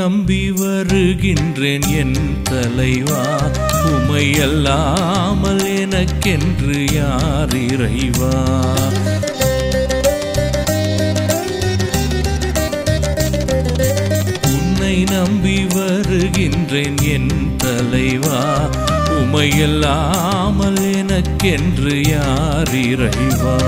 நம்பி வருகின்றேன் என் தலைவா உமை அல்லாமல் எனக்கென்று யார் இறைவா உன்னை நம்பி வருகின்றேன் என் தலைவா உமையல்லாமல் எனக்கென்று யார் இறைவா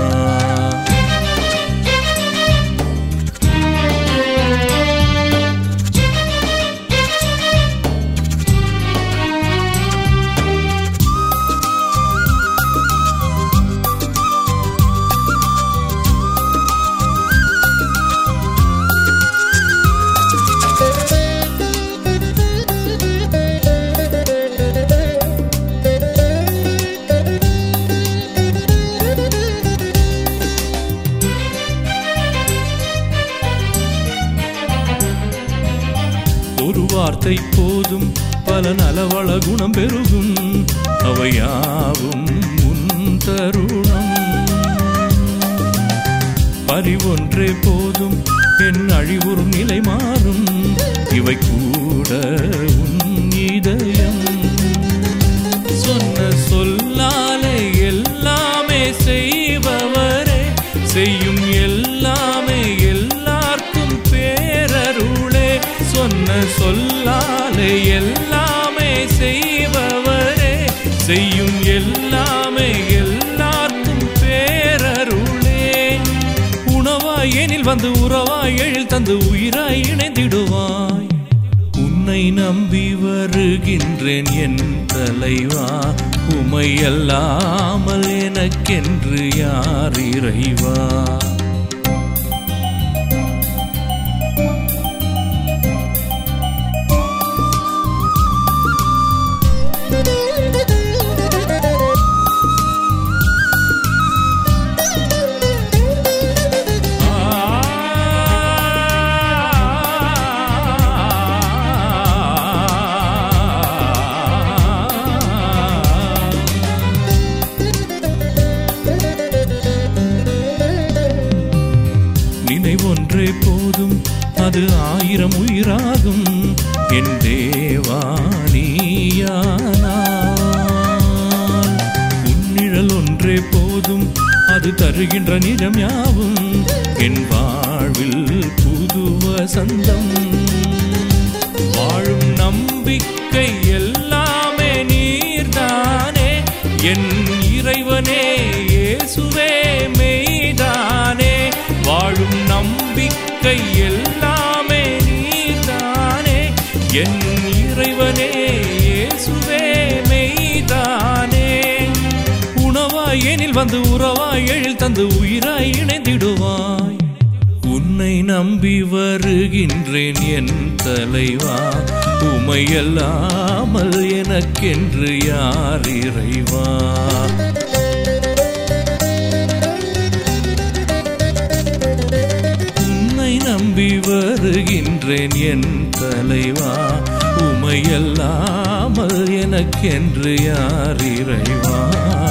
ஒரு வார்த்தை போதும் பல நலவள குணம் பெருகும் அவையாவும் உன் தருணம் பரிவொன்றே போதும் என் அழிவுறும் நிலை மாறும் இவை கூட உன் இதயம் சொன்ன சொல்லாலே எல்லாமே செய்பவரே செய்யும் எல்லாமே எல்லாருக்கும் பேரருளே சொன்ன சொல்லாலே எல்லாமே செய்பவரே செய்யும் எல்லாமே எல்லாருக்கும் பேரருளே உணவாய் எனில் வந்து உறவாய் எழில் தந்து உயிராய் இணைந்திடுவாய் உன்னை நம்பி வருகின்றேன் என் தலைவா உமை அல்லாமல் எனக்கென்று யார் இறைவா நினைவொன்றே போதும் அது ஆயிரம் உயிராகும் என் தேவானியானால் உன்னிழல் ஒன்றே போதும் அது தருகின்ற நிறம் யாவும் என் வாழ்வில் புது வசந்தம் வாழும் நம்பிக்கை எல்லாமே நீர்தானே என் இறைவனே இயேசுவே மெய்தானே வாழும் நம்பிக்கை எல்லாமே நீர்தானே என் இறைவனே இயேசுவே மெய்தானே உணவாய் எனில் வந்து உறவாய் எழில் தந்து உயிராய் இணைந்திடுவாய் உன்னை நம்பி வருகின்றேன் என் தலைவா உமையல்லாமல் எனக்கென்று யார் இறைவா உன்னை நம்பி வருகின்றேன் என் தலைவா உமையல்லாமல் எனக்கென்று யார் இறைவா